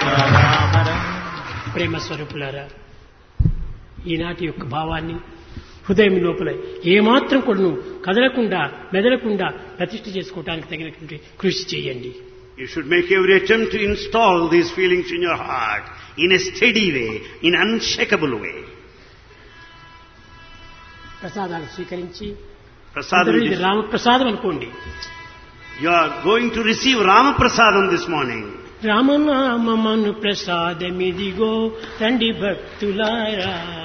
ప్రేమ స్వరూపులారా ఈనాటి యొక్క భావాన్ని హృదయం లోపల ఏమాత్రం కూడాను కదలకుండా మెదలకుండా ప్రతిష్ఠ చేసుకోవడానికి తగినటువంటి కృషి చేయండి You should make every attempt to install these feelings in your heart in a steady way, in unshakable way. ప్రసాదాలు స్వీకరించి Prasadam, అందరూ ఇది is- రామప్రసాదం అనుకోండి you are going to receive Rama Prasadam this morning. రామనామమను ప్రసాదమిదిగో రండి భక్తులారా